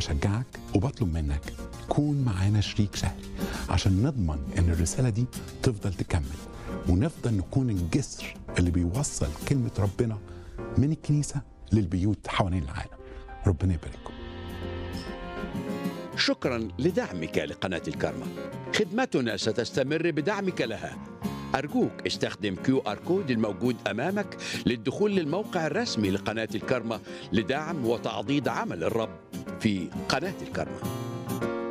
بشجعك وبطلب منك كون معانا شريك شهري عشان نضمن ان الرساله دي تفضل تكمل ونفضل نكون الجسر اللي بيوصل كلمه ربنا من الكنيسه للبيوت حوالين العالم ربنا يبارككم شكرا لدعمك لقناة الكارما خدمتنا ستستمر بدعمك لها أرجوك استخدم كيو آر كود الموجود أمامك للدخول للموقع الرسمي لقناة الكارما لدعم وتعضيد عمل الرب في قناة الكارما